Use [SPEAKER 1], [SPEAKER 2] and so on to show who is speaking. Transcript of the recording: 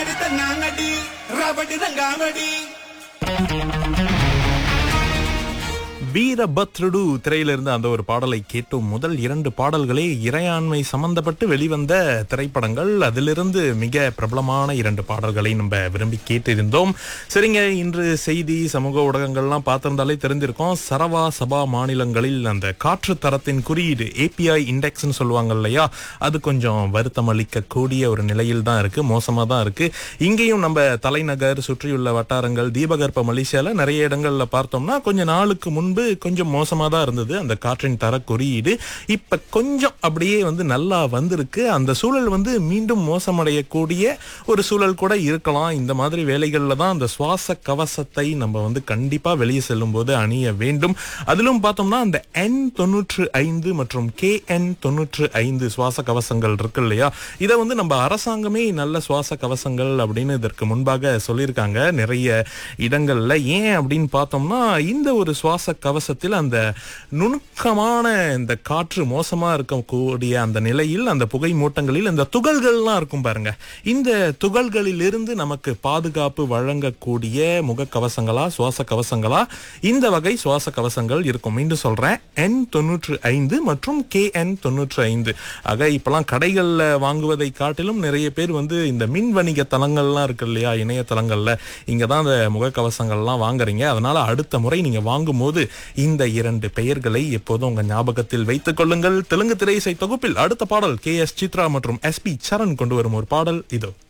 [SPEAKER 1] தன்னாடி தன்னாங்கடி ரபடி ரங்காமடி
[SPEAKER 2] வீரபத்ருடு திரையிலிருந்து அந்த ஒரு பாடலை கேட்டோம் முதல் இரண்டு பாடல்களே இறையாண்மை சம்பந்தப்பட்டு வெளிவந்த திரைப்படங்கள் அதிலிருந்து மிக பிரபலமான இரண்டு பாடல்களை நம்ம விரும்பி கேட்டிருந்தோம் சரிங்க இன்று செய்தி சமூக ஊடகங்கள்லாம் பார்த்திருந்தாலே தெரிஞ்சிருக்கோம் சரவா சபா மாநிலங்களில் அந்த காற்று தரத்தின் குறியீடு ஏபிஐ இண்டெக்ஸ்னு சொல்லுவாங்க இல்லையா அது கொஞ்சம் வருத்தம் அளிக்கக்கூடிய ஒரு நிலையில் தான் இருக்கு மோசமாக தான் இருக்கு இங்கேயும் நம்ம தலைநகர் சுற்றியுள்ள வட்டாரங்கள் தீபகற்ப மலேசியால நிறைய இடங்கள்ல பார்த்தோம்னா கொஞ்ச நாளுக்கு முன்பு கொஞ்சம் மோசமாக தான் இருந்தது அந்த காற்றின் தர குறியீடு இப்ப கொஞ்சம் அப்படியே வந்து நல்லா வந்திருக்கு அந்த சூழல் வந்து மீண்டும் மோசமடையக்கூடிய ஒரு சூழல் கூட இருக்கலாம் இந்த மாதிரி வேலைகள்ல தான் அந்த சுவாச கவசத்தை நம்ம வந்து கண்டிப்பா வெளியே செல்லும் போது அணிய வேண்டும் அதிலும் பார்த்தோம்னா அந்த என் தொண்ணூற்று ஐந்து மற்றும் கே என் தொண்ணூற்று ஐந்து சுவாச கவசங்கள் இருக்கு இல்லையா இதை வந்து நம்ம அரசாங்கமே நல்ல சுவாச கவசங்கள் அப்படின்னு இதற்கு முன்பாக சொல்லியிருக்காங்க நிறைய இடங்கள்ல ஏன் அப்படின்னு பார்த்தோம்னா இந்த ஒரு சுவாச கவசத்தில் அந்த நுணுக்கமான இந்த காற்று மோசமா இருக்கக்கூடிய அந்த நிலையில் அந்த புகை மூட்டங்களில் இந்த துகள்கள்லாம் இருக்கும் பாருங்க இந்த துகள்களிலிருந்து நமக்கு பாதுகாப்பு வழங்கக்கூடிய முகக்கவசங்களா சுவாச கவசங்களா இந்த வகை சுவாச கவசங்கள் இருக்கும் மீண்டும் சொல்றேன் என் தொண்ணூற்று ஐந்து மற்றும் கே என் தொண்ணூற்று ஐந்து ஆக இப்பெல்லாம் கடைகள்ல வாங்குவதை காட்டிலும் நிறைய பேர் வந்து இந்த மின் வணிக தளங்கள்லாம் இருக்கு இல்லையா இணையதளங்கள்ல இங்க தான் அந்த முகக்கவசங்கள்லாம் வாங்குறீங்க அதனால அடுத்த முறை நீங்க வாங்கும்போது இந்த இரண்டு பெயர்களை எப்போதும் உங்க ஞாபகத்தில் வைத்துக் கொள்ளுங்கள் தெலுங்கு திரை இசை தொகுப்பில் அடுத்த பாடல் கே எஸ் சித்ரா மற்றும் எஸ் பி சரண் கொண்டு வரும் ஒரு பாடல் இதோ